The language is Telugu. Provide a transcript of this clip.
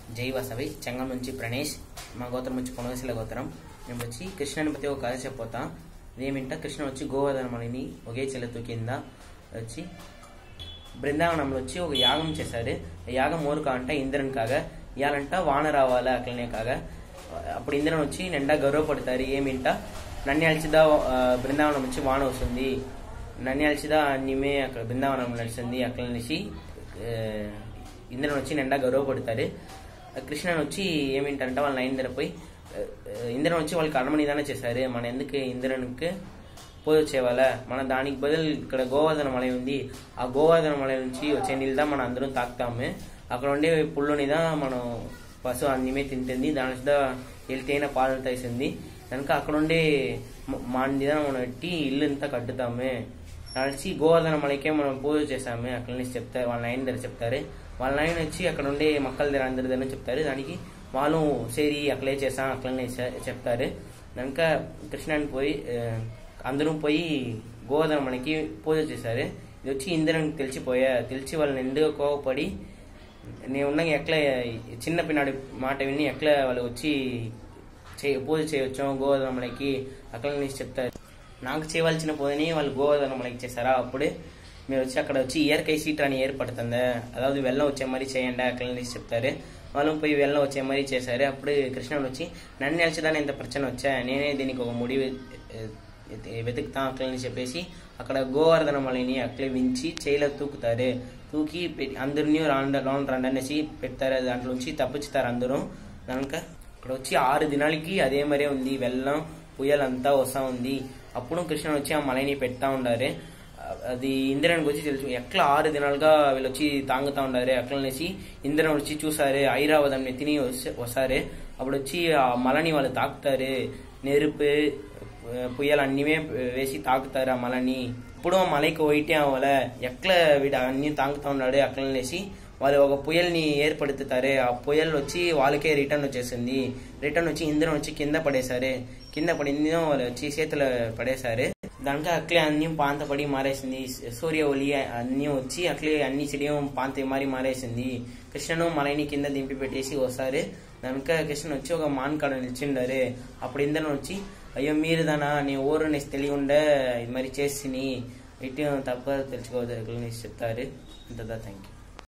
జై వాసవి చెంగం నుంచి ప్రణేష్ మా గోత్రం వచ్చి కొనవసిల గోత్రం మేము వచ్చి కృష్ణుని ప్రతి ఒక కథ చెప్పొతాం ఇదేమింట కృష్ణ వచ్చి గోవర్ధనమణిని ఒకే చెల్లెతు కింద వచ్చి బృందావనంలో వచ్చి ఒక యాగం చేశారు ఆ యాగం ఊరు కావంట ఇంద్రన్ కాగా ఇయాలంట వాన రావాలా అట్లనే కాగా అప్పుడు ఇంద్రన్ వచ్చి నిండా గౌరవపడతారు ఏమింట నన్ను అలిచిదా బృందావనం నుంచి వాన వస్తుంది నన్ను అలిచిదా నిమే అక్కడ బృందావనం నడిచింది అక్కడ అనేసి ఆ, ఇంద్రన్ వచ్చి నిండా గౌరవపడతారు కృష్ణన్ వచ్చి ఏమింటంటే వాళ్ళ నైంద్ర పోయి ఆ, ఇంద్రన్ వచ్చి వాళ్ళకి అడమనిదానం చేశారు మన ఎందుకు ఇంద్రన్కి పోయి వచ్చేవాళ్ళ మన దానికి బదులు ఇక్కడ గోవర్ధన మலை ఉంది ఆ గోవర్ధన మலை నుంచి వచ్చే నీళ్ళదా మనం అందరం తాకుతాము అక్కడ ఉండే పుల్లునిదా మనం పశు అన్నమే తింటుంది దాని మీద వెళ్తేన పాలు తీసింది కనుక అక్కడ ఉండే మ- మాండిదా మనం పెట్టి ఇల్లు అంతా కట్టుతాము నడిచి గోవర్ధన మలకే మనం పూజ చేసాము అక్కడ నుంచి చెప్తారు వాళ్ళ నాయన దగ్గర చెప్తారు వాళ్ళ నాయన వచ్చి అక్కడ ఉండే మక్కల దగ్గర అందరి దగ్గర చెప్తారు దానికి వాళ్ళు సేరి అక్కడే చేసాం అట్లనే చె- చెప్తారు కనుక కృష్ణానికి పోయి ఆ, అందరూ పోయి గోవర్ధన మనకి పూజ చేశారు ఇది వచ్చి ఇంద్రునికి తెలిసిపోయా తెలిసి వాళ్ళని ఎందుకు కోపపడి నేను ఉన్నాక ఎట్లా చిన్న పిన్నాడి మాట విని ఎట్లా వాళ్ళు వచ్చి చే పూజ చేయొచ్చు గోవర్ధన మనకి అట్లా నుంచి చెప్తారు నాకు చేయవలసిన పూజని వాళ్ళు గోవర్ధన మనకి చేశారా అప్పుడే మీరు వచ్చి అక్కడ వచ్చి ఇయర్కై సీట్ అని ఏర్పడుతుందా అதாவது వెల్లం వచ్చే మరీ చేయండి అట్లా నుంచి చెప్తారు వాళ్ళు పోయి వెల్లం వచ్చే మరీ చేశారు అప్పుడు కృష్ణుడు వచ్చి నన్ను నిలిచదాని ఇంత ప్రచన వచ్చా నేనే దీనికి ఒక ముడి వెతుకుతాం అట్లా అని చెప్పేసి అక్కడ గోవర్ధన మలిని అట్లే వించి చేయిలో తూకుతారు తూకి పె- అందరినీ రాండ రౌండ్ రండి అనేసి పెడతారు దాంట్లో నుంచి తప్పించుతారు అందరూ కనుక ఇక్కడ వచ్చి ఆరు దినాలకి అదే మరే ఉంది వెల్లం పుయ్యలంతా వస్తా ఉంది అప్పుడు కృష్ణుడు వచ్చి ఆ మలైని పెడతా ఉండారు అది ఇంద్రానికి వచ్చి తెలుసు ఎట్లా ఆరు దినాలుగా వీళ్ళు వచ్చి తాంగుతా ఉండారు ఎట్లా అనేసి ఇంద్రం వచ్చి చూసారు ఐరావతం నెత్తిని వస్తే- వస్తారు అప్పుడు వచ్చి ఆ మలని వాళ్ళు తాకుతారు నెరుపు పుయ్యలు అన్నీమే వేసి తాకుతారు ఆ మలని ఇప్పుడు ఆ మలైకి పోయితే అవ్వలే ఎట్లా వీడు అన్ని తాగుతా ఉన్నాడు అట్లా అనేసి వాళ్ళు ఒక పుయల్ని ఏర్పడుతారే ఆ పుయల్ వచ్చి వాళ్ళకే రిటర్న్ వచ్చేసింది రిటర్న్ వచ్చి ఇంద్రం వచ్చి కింద పడేశారు కింద పడింది వాళ్ళు వచ్చి చేతులు పడేశారు దానికి అట్లే అన్ని పాంత పడి మారేసింది సూర్య ఒలి అన్ని వచ్చి అట్లే అన్ని చెడియం పాంత మారి మారేసింది కృష్ణను మలైని కింద దింపి పెట్టేసి వస్తారు దానిక కృష్ణ వచ్చి ఒక మాన్ కాడ నిల్చుండారు అప్పుడు ఇంద్రన్ వచ్చి అయ్యో మీరు దానా నీ ఊరు నీకు తెలియకుండా ఇది మరి చేసి ఇటు తప్ప తెలుసుకోవద్దు చెప్తారు అంతదా థ్యాంక్ యూ